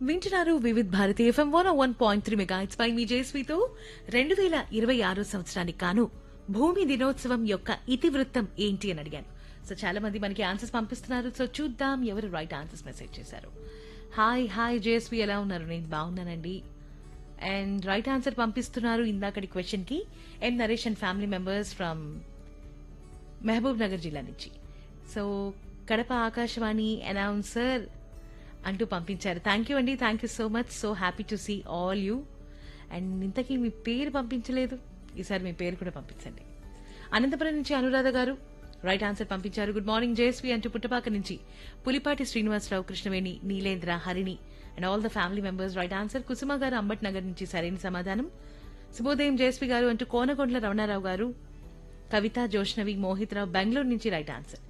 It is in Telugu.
వింటున్నారు Vividh Bharati FM one one point three mega పై మీ జేస్వితో రెండు వేల ఇరవై ఆరో సంవత్సరానికి కాను భూమి దినోత్సవం యొక్క ఇతివృత్తం ఏంటి అని అడిగాను సో చాలా మంది మనకి ఆన్సర్స్ పంపిస్తున్నారు సో చూద్దాం ఎవరు రైట్ ఆన్సర్స్ మెసేజ్ చేశారు హాయ్ హాయ్ జేఎస్వి ఎలా ఉన్నారు నేను బాగున్నానండి అండ్ రైట్ ఆన్సర్ పంపిస్తున్నారు ఇందాకటి క్వశ్చన్ కి M Naresh and family members from Mahbubnagar జిల్లా నుంచి సో కడప ఆకాశవాణి అనౌన్సర్ అంటూ పంపించారు థ్యాంక్ యూ అండి thank you so much so happy to see all you and ఇంతకీ మీ పేరు పంపించలేదు ఈసారి మీ పేరు కూడా పంపించండి అనంతపురం నుంచి అనురాధ గారు రైట్ ఆన్సర్ పంపించారు గుడ్ మార్నింగ్ జేఎస్వి అంటూ పుట్టపాక నుంచి Pulipati Srinivasarao Krishnaveni Neelendra Harini and all the family members right answer Kusuma garu Ambat Nagar నుంచి సరైన సమాధానం శుభోదయం జేఎస్వి గారు అంటూ కోనకొండల రమణారావు గారు కవిత జోష్నవి మోహిత్ రావు బెంగళూరు నుంచి రైట్ ఆన్సర్